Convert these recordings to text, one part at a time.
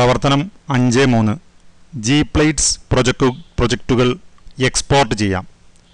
പ്രവർത്തനം അഞ്ച് മൂന്ന് ജി പ്ലേറ്റ്സ് പ്രൊജക്ടു പ്രൊജക്റ്റുകൾ എക്സ്പോർട്ട് ചെയ്യാം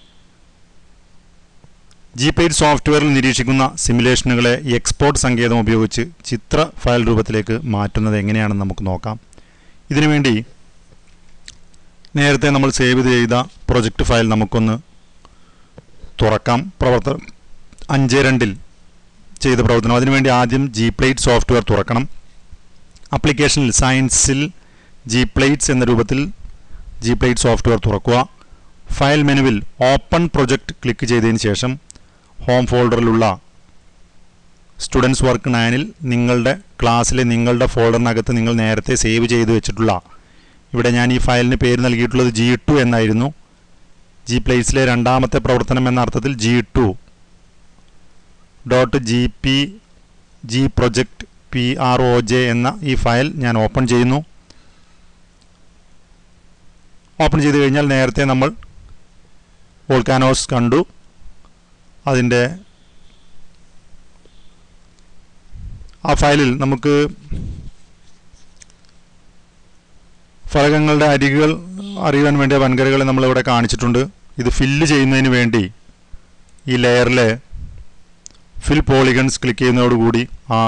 ജി പ്ലേറ്റ് സോഫ്റ്റ്വെയറിൽ നിരീക്ഷിക്കുന്ന സിമുലേഷനുകളെ എക്സ്പോർട്ട് സങ്കേതം ഉപയോഗിച്ച് ചിത്ര ഫയൽ രൂപത്തിലേക്ക് മാറ്റുന്നത് എങ്ങനെയാണെന്ന് നമുക്ക് നോക്കാം ഇതിനുവേണ്ടി നേരത്തെ നമ്മൾ സേവ് ചെയ്ത പ്രൊജക്റ്റ് ഫയൽ നമുക്കൊന്ന് തുറക്കാം പ്രവർത്തനം അഞ്ച് രണ്ടിൽ ചെയ്ത പ്രവർത്തനം അതിനുവേണ്ടി ആദ്യം ജി പ്ലേറ്റ് സോഫ്റ്റ്വെയർ തുറക്കണം ആപ്ലിക്കേഷനിൽ സയൻസിൽ ജി പ്ലേറ്റ്സ് എന്ന രൂപത്തിൽ ജി പ്ലേറ്റ് സോഫ്റ്റ്വെയർ തുറക്കുക ഫയൽ മെനുവിൽ ഓപ്പൺ പ്രൊജക്റ്റ് ക്ലിക്ക് ചെയ്തതിന് ശേഷം ഹോം ഫോൾഡറിലുള്ള സ്റ്റുഡൻസ് വർക്ക് നയനിൽ നിങ്ങളുടെ ക്ലാസ്സിലെ നിങ്ങളുടെ ഫോൾഡറിനകത്ത് നിങ്ങൾ നേരത്തെ സേവ് ചെയ്ത് വെച്ചിട്ടുള്ള ഇവിടെ ഞാൻ ഈ ഫയലിന് പേര് നൽകിയിട്ടുള്ളത് ജി ടു എന്നായിരുന്നു ജി പ്ലേറ്റ്സിലെ രണ്ടാമത്തെ പ്രവർത്തനം എന്ന അർത്ഥത്തിൽ G two dot G P G project P R O J എന്ന ഈ ഫയൽ ഞാൻ ഓപ്പൺ ചെയ്യുന്നു ഓപ്പൺ ചെയ്ത് കഴിഞ്ഞാൽ നേരത്തെ നമ്മൾ വോൾക്കാനോസ് കണ്ടു അതിൻ്റെ ആ ഫയലിൽ നമുക്ക് ഫലകങ്ങളുടെ അരികുകൾ അറിയാൻ വേണ്ടിയ വൻകരകളെ നമ്മളിവിടെ കാണിച്ചിട്ടുണ്ട് ഇത് ഫില്ല് ചെയ്യുന്നതിന് വേണ്ടി ഈ ലെയറിലെ ഫിൽ പോളിഗൺസ് ക്ലിക്ക് ചെയ്യുന്നതോടുകൂടി ആ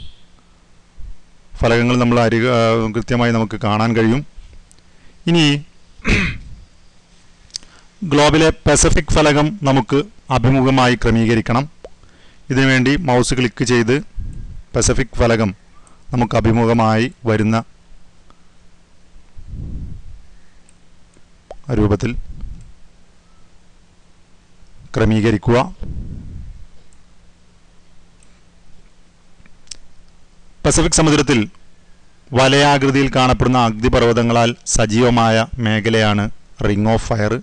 ഫലകങ്ങൾ നമ്മൾ അരിക ആ, കൃത്യമായി നമുക്ക് കാണാൻ കഴിയും ഇനി ഗ്ലോബിലെ പസഫിക് ഫലകം നമുക്ക് അഭിമുഖമായി ക്രമീകരിക്കണം ഇതിനുവേണ്ടി മൗസ് ക്ലിക്ക് ചെയ്ത് പസഫിക് ഫലകം നമുക്ക് അഭിമുഖമായി വരുന്ന രൂപത്തിൽ ക്രമീകരിക്കുക പസഫിക് സമുദ്രത്തിൽ വലയാകൃതിയിൽ കാണപ്പെടുന്ന അഗ്നിപർവ്വതങ്ങളാൽ സജീവമായ മേഖലയാണ് റിംഗ് ഓഫ് ഫയർ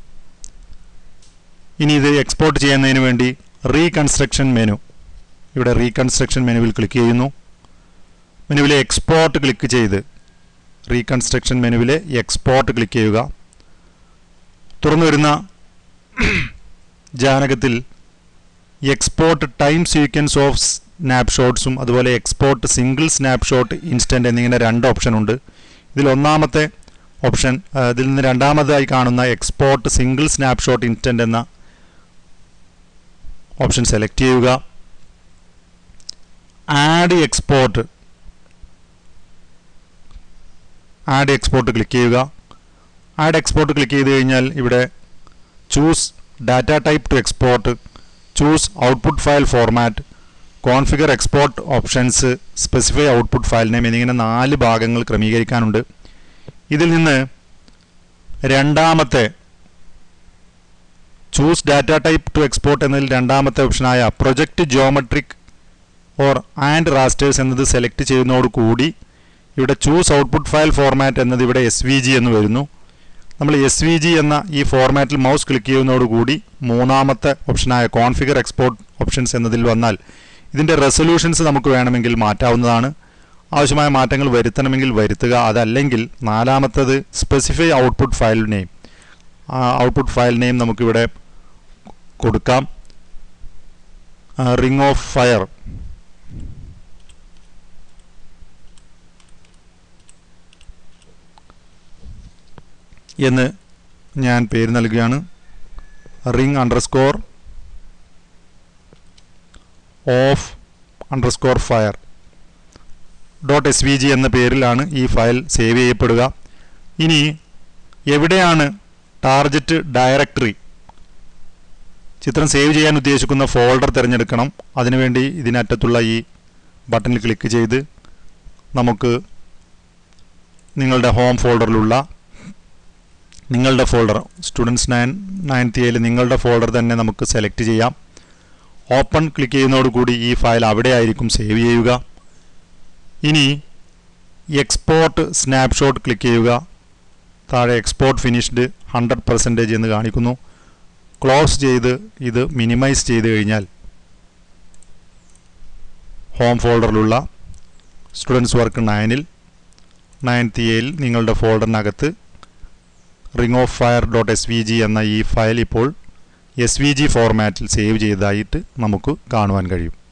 ഇനി ഇത് എക്സ്പോർട്ട് ചെയ്യുന്നതിന് വേണ്ടി റീകൺസ്ട്രക്ഷൻ മെനു ഇവിടെ റീകൺസ്ട്രക്ഷൻ മെനുവിൽ ക്ലിക്ക് ചെയ്യുന്നു മെനുവിലെ എക്സ്പോർട്ട് ക്ലിക്ക് ചെയ്ത് റീകൺസ്ട്രക്ഷൻ മെനുവിലെ എക്സ്പോർട്ട് ക്ലിക്ക് ചെയ്യുക തുറന്നു വരുന്ന ജാനകത്തിൽ എക്സ്പോർട്ട് ടൈം സീക്വൻസ് ഓഫ് സ്നാപ്ഷോട്ട്സും അതുപോലെ എക്സ്പോർട്ട് സിംഗിൾ സ്നാപ്ഷോട്ട് ഇൻസ്റ്റൻറ്റ് എന്നിങ്ങനെ രണ്ട് ഓപ്ഷൻ ഉണ്ട് ഇതിൽ ഒന്നാമത്തെ ഓപ്ഷൻ ആ, ഇതിൽ നിന്ന് രണ്ടാമതായി കാണുന്ന എക്സ്പോർട്ട് സിംഗിൾ സ്നാപ്ഷോട്ട് ഇൻസ്റ്റൻറ്റ് എന്ന ഓപ്ഷൻ സെലക്ട് ചെയ്യുക add export add export click ചെയ്യുക ആഡ് എക്സ്പോർട്ട് ക്ലിക്ക് ചെയ്ത് കഴിഞ്ഞാൽ ഇവിടെ choose data type to export choose output file format configure export options specify output file name എന്നിങ്ങനെ നാല് ഭാഗങ്ങൾ ക്രമീകരിക്കാനുണ്ട് ഇതിൽ നിന്ന് രണ്ടാമത്തെ choose data type to export എന്നതിൽ രണ്ടാമത്തെ ഓപ്ഷനായ project geometric or and rasters എന്നത് സെലക്ട് ചെയ്യുന്നതോട് കൂടി ഇവിടെ ചൂസ് ഔട്ട്പുട്ട് ഫയൽ ഫോർമാറ്റ് എന്നത് ഇവിടെ എസ് വി ജി എന്ന് വരുന്നു നമ്മൾ എസ് വി ജി എന്ന ഈ ഫോർമാറ്റിൽ മൗസ് ക്ലിക്ക് ചെയ്യുന്നതോടുകൂടി മൂന്നാമത്തെ ഓപ്ഷനായ കോൺഫിഗർ എക്സ്പോർട്ട് ഓപ്ഷൻസ് എന്നതിൽ വന്നാൽ ഇതിൻ്റെ റെസൊല്യൂഷൻസ് നമുക്ക് വേണമെങ്കിൽ മാറ്റാവുന്നതാണ് ആവശ്യമായ മാറ്റങ്ങൾ വരുത്തണമെങ്കിൽ വരുത്തുക അതല്ലെങ്കിൽ നാലാമത്തത് സ്പെസിഫൈ ഔട്ട്പുട്ട് ഫയൽ നെയിം ആ ഔട്ട്പുട്ട് ഫയൽ നെയിം നമുക്കിവിടെ കൊടുക്കാം റിംഗ് ഓഫ് ഫയർ എന്ന് ഞാൻ പേര് നൽകുകയാണ് ring underscore of underscore fire dot S V G എന്ന പേരിലാണ് ഈ ഫയൽ സേവ് ചെയ്യപ്പെടുക ഇനി എവിടെയാണ് ടാർജറ്റ് ഡയറക്ടറി ചിത്രം സേവ് ചെയ്യാൻ ഉദ്ദേശിക്കുന്ന ഫോൾഡർ തിരഞ്ഞെടുക്കണം അതിനുവേണ്ടി ഇതിനറ്റത്തുള്ള ഈ ബട്ടണിൽ ക്ലിക്ക് ചെയ്ത് നമുക്ക് നിങ്ങളുടെ ഹോം ഫോൾഡറിലുള്ള നിങ്ങളുടെ ഫോൾഡർ സ്റ്റുഡൻസ് നയൻ നയൻത്ത് എയിൽ നിങ്ങളുടെ ഫോൾഡർ തന്നെ നമുക്ക് സെലക്ട് ചെയ്യാം ഓപ്പൺ ക്ലിക്ക് ചെയ്യുന്നതോടുകൂടി ഈ ഫയൽ അവിടെ ആയിരിക്കും സേവ് ചെയ്യുക ഇനി എക്സ്പോർട്ട് സ്നാപ്ഷോട്ട് ക്ലിക്ക് ചെയ്യുക താഴെ എക്സ്പോർട്ട് ഫിനിഷ്ഡ് ഹൺഡ്രഡ് പെർസെൻറ്റേജ് എന്ന് കാണിക്കുന്നു ക്ലോസ് ചെയ്ത് ഇത് മിനിമൈസ് ചെയ്ത് കഴിഞ്ഞാൽ ഹോം ഫോൾഡറിലുള്ള സ്റ്റുഡൻസ് വർക്ക് നയനിൽ നയൻത്ത് എയിൽ നിങ്ങളുടെ ഫോൾഡറിനകത്ത് ring of fire dot S V G എന്ന ഈ ഫയൽ ഇപ്പോൾ എസ് വി ജി ഫോർമാറ്റിൽ സേവ് ചെയ്തതായിട്ട് നമുക്ക് കാണുവാൻ കഴിയും